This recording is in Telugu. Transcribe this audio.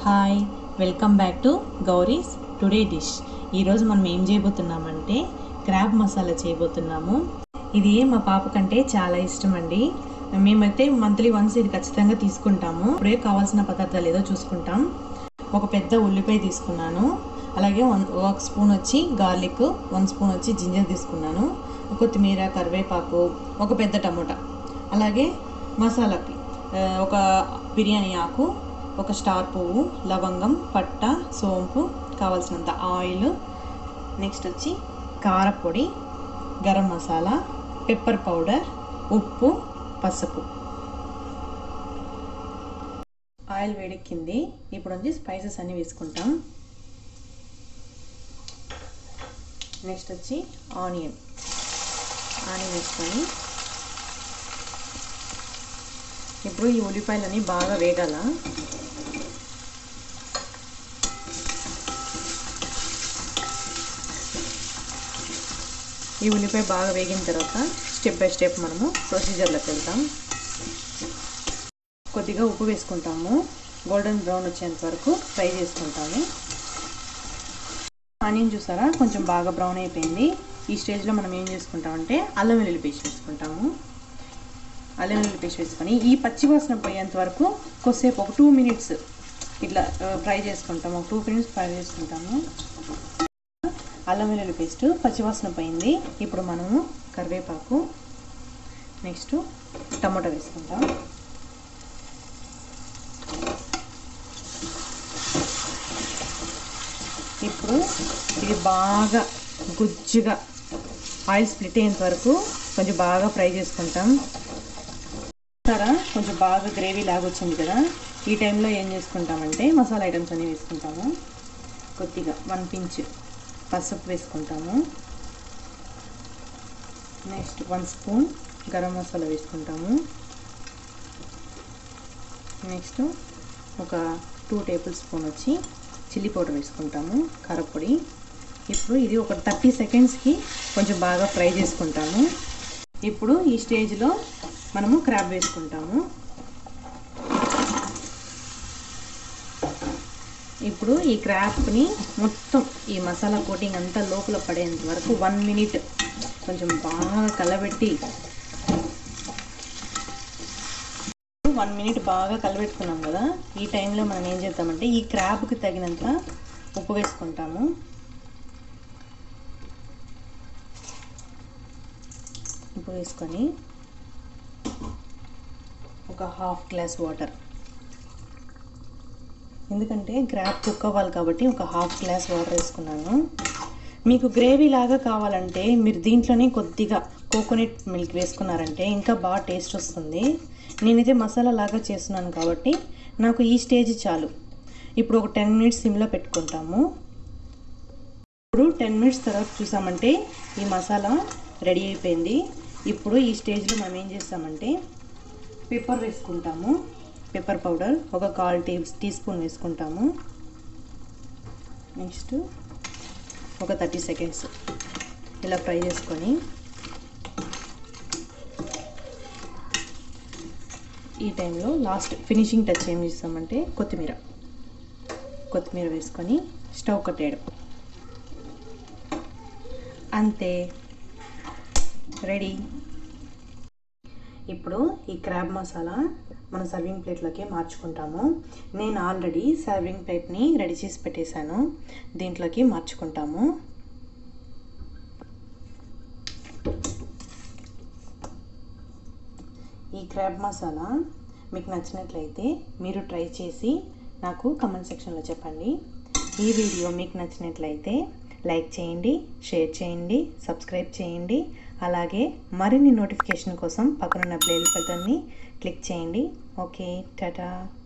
hi welcome back to Gowri's today dish ఈరోజు మనం ఏం చేయబోతున్నామంటే క్రాబ్ మసాలా చేయబోతున్నాము ఇది మా పాప కంటే చాలా ఇష్టం అండి మేమైతే మంత్లీ వన్స్ ఇది ఖచ్చితంగా తీసుకుంటాము ఇప్పుడే కావాల్సిన పదార్థాలు ఏదో చూసుకుంటాం ఒక పెద్ద ఉల్లిపాయ తీసుకున్నాను అలాగే వన్ ఒక స్పూన్ వచ్చి గార్లిక్ వన్ స్పూన్ వచ్చి జింజర్ తీసుకున్నాను కొత్తిమీర కరివేపాకు ఒక పెద్ద టమోటా అలాగే మసాలాకి ఆ, ఒక బిర్యానీ ఆకు ఒక స్టార్ పువ్వు లవంగం పట్ట సోంపు కావాల్సినంత ఆయిల్ నెక్స్ట్ వచ్చి కారపొడి గరం మసాలా పెప్పర్ పౌడర్ ఉప్పు పసుపు ఆయిల్ వేడెక్కింది ఇప్పుడు వచ్చి స్పైసెస్ అన్నీ వేసుకుంటాం నెక్స్ట్ వచ్చి ఆనియన్ ఆనియన్ వేసుకొని ఇప్పుడు ఈ ఉల్లిపాయలని బాగా వేగాల ఈ ఉల్లిపాయ బాగా వేగిన తర్వాత స్టెప్ బై స్టెప్ మనము ప్రొసీజర్లోకి వెళ్తాం కొద్దిగా ఉప్పు వేసుకుంటాము గోల్డెన్ బ్రౌన్ వచ్చేంత వరకు ఫ్రై చేసుకుంటాము ఆనియన్ చూసారా కొంచెం బాగా బ్రౌన్ అయిపోయింది ఈ స్టేజ్లో మనం ఏం చేసుకుంటామంటే అల్లం వెల్లుల్లి పేస్ట్ వేసుకుంటాము అల్లం వెల్లుల్లి పేస్ట్ వేసుకొని ఈ పచ్చి వాసన పోయేంత వరకు కొద్దిసేపు ఒక టూ మినిట్స్ ఇట్లా ఫ్రై చేసుకుంటాము ఒక టూ మినిట్స్ ఫ్రై చేసుకుంటాము అల్లం వెల్లుల్లి పేస్ట్ పచ్చివాసన పోయింది ఇప్పుడు మనము కరివేపాకు నెక్స్ట్ టమాటా వేసుకుంటాం ఇప్పుడు ఇది బాగా గుజ్జుగా ఆయిల్ స్ప్లిట్ అయ్యేంత వరకు కొంచెం బాగా ఫ్రై చేసుకుంటాం చూస్తారా కొంచెం బాగా గ్రేవీ లాగా వచ్చింది కదా ఈ టైంలో ఏం చేసుకుంటామంటే మసాలా ఐటమ్స్ అన్నీ వేసుకుంటాము కొద్దిగా వన్ పించ్ పసుపు వేసుకుంటాము next one spoon garam masala వేసుకుంటాము నెక్స్ట్ ఒక టూ టేబుల్ స్పూన్ వచ్చి చిల్లీ పౌడర్ వేసుకుంటాము కారపొడి ఇప్పుడు ఇది ఒక థర్టీ సెకండ్స్కి కొంచెం బాగా ఫ్రై చేసుకుంటాము ఇప్పుడు ఈ స్టేజ్లో మనము క్రాబ్ వేసుకుంటాము ఇప్పుడు ఈ క్రాప్ని మొత్తం ఈ మసాలా కోటింగ్ అంతా లోపల పడేంత వరకు వన్ మినిట్ కొంచెం బాగా కలబెట్టి వన్ మినిట్ బాగా కలబెట్టుకున్నాం కదా ఈ టైంలో మనం ఏం చేద్దామంటే ఈ క్రాబ్కి తగినంత ఉప్పు వేసుకుంటాము ఉప్పు వేసుకొని ఒక హాఫ్ గ్లాస్ వాటర్ ఎందుకంటే గ్రాప్ కుక్ అవ్వాలి కాబట్టి ఒక హాఫ్ గ్లాస్ వాటర్ వేసుకున్నాను మీకు గ్రేవీ లాగా కావాలంటే మీరు దీంట్లోనే కొద్దిగా కోకోనట్ మిల్క్ వేసుకున్నారంటే ఇంకా బాగా టేస్ట్ వస్తుంది నేనైతే మసాలా లాగా చేస్తున్నాను కాబట్టి నాకు ఈ స్టేజ్ చాలు ఇప్పుడు ఒక టెన్ మినిట్స్ సిమ్లో పెట్టుకుంటాము ఇప్పుడు టెన్ మినిట్స్ తర్వాత చూసామంటే ఈ మసాలా రెడీ అయిపోయింది ఇప్పుడు ఈ స్టేజ్లో మనం ఏం చేస్తామంటే పెప్పర్ వేసుకుంటాము పెప్పర్ పౌడర్ ఒక కాల్ టీ టీ స్పూన్ వేసుకుంటాము నెక్స్ట్ ఒక థర్టీ సెకండ్స్ ఇలా ఫ్రై చేసుకొని ఈ టైంలో లాస్ట్ ఫినిషింగ్ టచ్ ఏం చేస్తామంటే కొత్తిమీర కొత్తిమీర వేసుకొని స్టవ్ కట్టేయడం అంతే రెడీ ఇప్పుడు ఈ క్రాబ్ మసాలా మన సర్వింగ్ ప్లేట్లోకి మార్చుకుంటాము నేను ఆల్రెడీ సర్వింగ్ ప్లేట్ని రెడీ చేసి పెట్టేశాను దీంట్లోకి మార్చుకుంటాము ఈ క్రాబ్ మసాలా మీకు నచ్చినట్లయితే మీరు ట్రై చేసి నాకు కమెంట్ సెక్షన్లో చెప్పండి ఈ వీడియో మీకు నచ్చినట్లయితే లైక్ చేయండి షేర్ చేయండి సబ్స్క్రైబ్ చేయండి అలాగే మరిన్ని నోటిఫికేషన్ కోసం పక్కనున్న బెల్ బటన్ని క్లిక్ చేయండి ఓకే టాటా